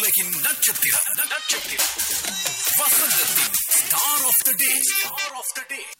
உலகின் நட்சத்திரம் நட்சத்திரம் வசந்தத்தின் star of the day star of the day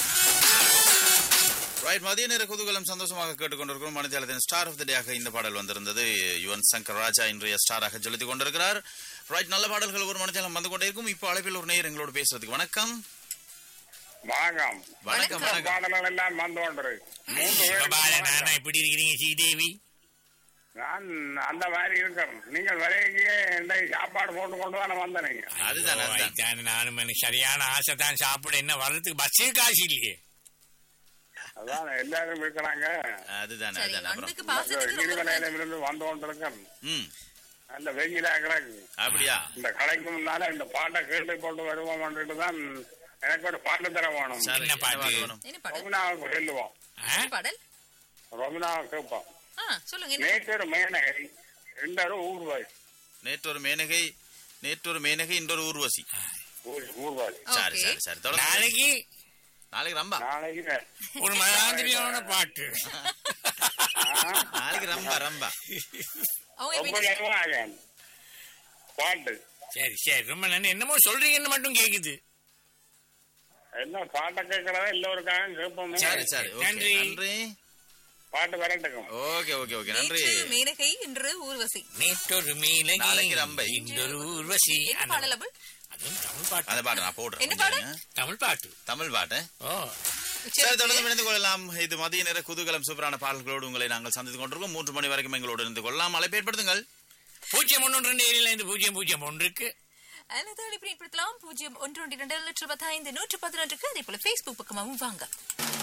right மதிய நேர குதூகலம் சந்தோஷமாக கேட்டுக்கொண்டிருக்கிறோம் மனிதத்தின் ஸ்டார் ஆஃப் த டேயாக இந்த பாடல் வந்திருந்தது யுவன் சங்கர் ராஜா இன்றைய ஸ்டாராக செலுத்திக் கொண்டிருக்கிறார் ரைட் நல்ல பாடல்கள் ஒரு மனிதம் வந்து கொண்டே இருக்கும் இப்போ அழைப்பில் ஒரு நேயர் எங்களோடு பேசுறதுக்கு வணக்கம் வணக்கம் வணக்கம் வணக்கம் பாடல்கள் எல்லாம் வந்து கொண்டு மூன்று பேருக்கு பால நானா வணக்கம். இப்படி இருக்கிறீங்க ஸ்ரீதேவி நான் அந்த மாதிரி இருக்கிறேன் நீங்கள் வரைக்கு இந்த சாப்பாடு போட்டு கொண்டு தானே வந்த நீங்க அதுதான் அதுதான் அதுதான் நானும் எனக்கு சரியான ஆசை தான் சாப்பிட என்ன வர்றதுக்கு பஸ்ஸே காசு இல்லையே அதான் எல்லாரும் இருக்கிறாங்க அதுதான் சரி அதுதான் அப்புறம் அண்ணுக்கு பாசத்துக்கு ரொம்ப கீழ்நிலையில இருந்து வந்து கொண்டிருக்கேன் ம் நல்ல வெயிலா கிடக்கு அப்படியா இந்த கடைக்கு முன்னால இந்த பாட்டை கேட்டு போட்டு வருவோம்ன்றது தான் எனக்கு ஒரு பாட்டு தர வேணும் சரி, என்ன பாட்டு? வேணும்? என்ன பாடல் ரொமினாவுக்கு சொல்லுவோம் ஆ? என்ன பாடல் ரொமினாவை கேட்போம் ஆ சொல்லுங்க என்ன நேற்று மேனகை ரெண்டரு ஊர்வாய் நேற்றொரு மேனகை நேற்றொரு மேனகை இன்றொரு ஊர்வசி ஊர்வாய் சரி Okay. சரி சரி தொடர்ந்து நாளைக்கு நாளைக்கு ரம்பா நாளைக்கு ஒரு மதாந்திரியான பாட்டு நாளைக்கு ரம்பா ரம்பா அவங்க ரொம்ப இப்ப என்ன- நேரமாக பாட்டு சரி சரி ரொம்ப நன்றி என்னமோ சொல்றீங்கன்னு மட்டும் கேக்குது என்ன பாட்டை கேட்கறதா எல்லோருக்காக கேட்போமே சரி சரி okay. நன்றி. நன்றி பாட்டு வரட்டுக்கும் ஓகே ஓகே ஓகே நன்றி நேற்று மேனகை இன்று ஊர்வசி நேற்றொரு மீனகி நாளைக்கு ரம்பை. இன்றொரு ஊர்வசி என்ன அந்த- பாடல் அபுல் அதுவும் தமிழ் பாட்டு அந்த பாட்டு நான் போடுறேன் என்ன கொஞ்சம் பாடு? இருங்க. தமிழ் பாட்டு தமிழ் பாட்டு ஓ சரி தொடர்ந்து இணைந்து கொள்ளலாம் இது மதிய நேர குதூகலம் சூப்பரான பாடல்களோடு உங்களை நாங்கள் சந்தித்துக் கொண்டிருக்கோம் மூன்று மணி வரைக்கும் எங்களோடு இருந்து கொள்ளலாம் அழைப்பு ஏற்படுத்துங்கள் பூஜ்ஜியம் ஒன்று ரெண்டு ஏழில் இருந்து பூஜ்ஜியம் பூஜ்ஜியம் ஒன்றுக்கு அல்லது அழைப்பினை ஏற்படுத்தலாம் பூஜ்ஜியம் ஒன்று ஒன்று இரண்டு லட்சம் பத்தாயிரத்து நூற்று பதினொன்றுக்கு அதே போல Facebook பக்கமாகவும் வாங்க